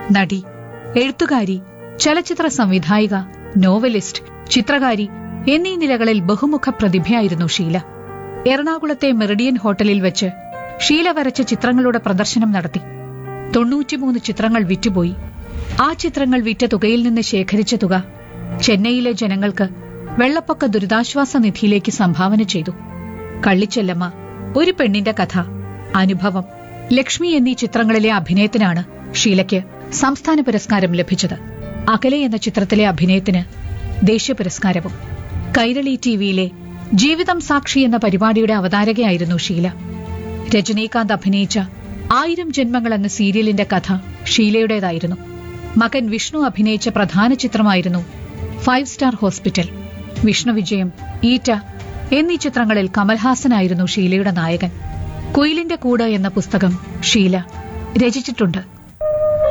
നടി എഴുത്തുകാരി ചലച്ചിത്ര സംവിധായിക നോവലിസ്റ്റ് ചിത്രകാരി എന്നീ നിലകളിൽ ബഹുമുഖ പ്രതിഭയായിരുന്നു ഷീല എറണാകുളത്തെ മെറിഡിയൻ ഹോട്ടലിൽ വെച്ച് ഷീല വരച്ച ചിത്രങ്ങളുടെ പ്രദർശനം നടത്തി തൊണ്ണൂറ്റിമൂന്ന് ചിത്രങ്ങൾ വിറ്റുപോയി ആ ചിത്രങ്ങൾ വിറ്റ തുകയിൽ നിന്ന് ശേഖരിച്ച തുക ചെന്നൈയിലെ ജനങ്ങൾക്ക് വെള്ളപ്പൊക്ക ദുരിതാശ്വാസ നിധിയിലേക്ക് സംഭാവന ചെയ്തു കള്ളിച്ചെല്ലമ്മ ഒരു പെണ്ണിന്റെ കഥ അനുഭവം ലക്ഷ്മി എന്നീ ചിത്രങ്ങളിലെ അഭിനയത്തിനാണ് ഷീലയ്ക്ക് സംസ്ഥാന പുരസ്കാരം ലഭിച്ചത് അകലെ എന്ന ചിത്രത്തിലെ അഭിനയത്തിന് ദേശീയ പുരസ്കാരവും കൈരളി ടിവിയിലെ ജീവിതം സാക്ഷി എന്ന പരിപാടിയുടെ അവതാരകയായിരുന്നു ഷീല രജനീകാന്ത് അഭിനയിച്ച ആയിരം ജന്മങ്ങൾ എന്ന സീരിയലിന്റെ കഥ ഷീലയുടേതായിരുന്നു മകൻ വിഷ്ണു അഭിനയിച്ച പ്രധാന ചിത്രമായിരുന്നു ഫൈവ് സ്റ്റാർ ഹോസ്പിറ്റൽ വിഷ്ണു വിജയം ഈറ്റ എന്നീ ചിത്രങ്ങളിൽ കമൽഹാസനായിരുന്നു ഷീലയുടെ നായകൻ കുയിലിന്റെ കൂട് എന്ന പുസ്തകം ഷീല രചിച്ചിട്ടുണ്ട്